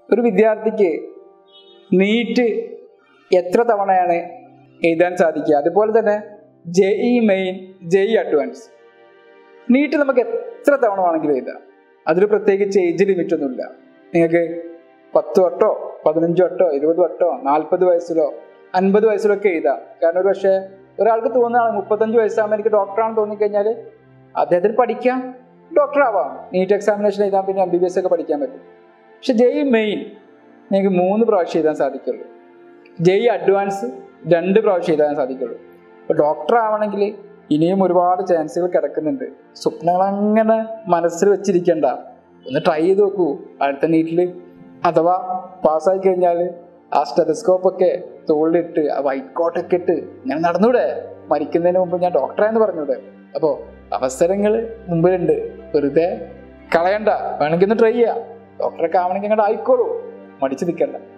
ഒരു വിദ്യാർത്ഥിക്ക് നീറ്റ് എത്ര തവണയാണ് എഴുതാൻ സാധിക്കുക അതുപോലെ തന്നെ J E main J E advance NEET നമുക്ക് എത്ര തവണ വേണമെങ്കിലും എഴുതാം അതിൽ പ്രത്യേകിച്ച് ഏജ് ലിമിറ്റ് ഒന്നുമില്ല നിങ്ങൾക്ക് പത്ത് വട്ടോ പതിനഞ്ച് വട്ടോ ഇരുപത് വട്ടോ നാൽപ്പത് വയസ്സിലോ അൻപത് വയസ്സിലോ ഒക്കെ എഴുതാം കാരണം ഒരു പക്ഷേ ഒരാൾക്ക് തോന്നുകയാണ് മുപ്പത്തഞ്ച് വയസ്സാകുമ്പോൾ എനിക്ക് ഡോക്ടറാണെന്ന് തോന്നിക്കഴിഞ്ഞാൽ അദ്ദേഹത്തിന് പഠിക്കാം ഡോക്ടർ ആവാം നീറ്റ് എക്സാമിനേഷൻ എഴുതാൻ പിന്നെ എം ബി ബി എസ് ഒക്കെ പഠിക്കാൻ പറ്റും പക്ഷെ ജെ ഇ മെയിൻ നിങ്ങൾക്ക് മൂന്ന് പ്രാവശ്യം എഴുതാൻ സാധിക്കുള്ളൂ ജെ ഇ അഡ്വാൻസ് രണ്ട് പ്രാവശ്യം എഴുതാൻ സാധിക്കുള്ളൂ അപ്പോൾ ഡോക്ടർ ആവണമെങ്കിൽ ഇനിയും ഒരുപാട് ചാൻസുകൾ കിടക്കുന്നുണ്ട് സ്വപ്നങ്ങൾ അങ്ങനെ മനസ്സിൽ വെച്ചിരിക്കണ്ട ഒന്ന് ട്രൈ ചെയ്ത് നോക്കൂ അടുത്ത നീറ്റിൽ അഥവാ പാസ്സായി കഴിഞ്ഞാൽ ആ സ്റ്റെതസ്കോപ്പ് ഒക്കെ തോളിലിട്ട് ആ വൈറ്റ് കോട്ടൊക്കെ ഇട്ട് ഇങ്ങനെ നടന്നൂടെ മരിക്കുന്നതിന് മുമ്പ് ഞാൻ ഡോക്ടറാന്ന് പറഞ്ഞൂടെ അപ്പോൾ അവസരങ്ങൾ മുമ്പിലുണ്ട് വെറുതെ കളയണ്ട വേണമെങ്കിൽ ഒന്ന് ട്രൈ ചെയ്യാം ഡോക്ടറൊക്കെ ആവണമെങ്കിൽ അങ്ങോട്ട് ആയിക്കോളൂ മടിച്ചു നിൽക്കണ്ട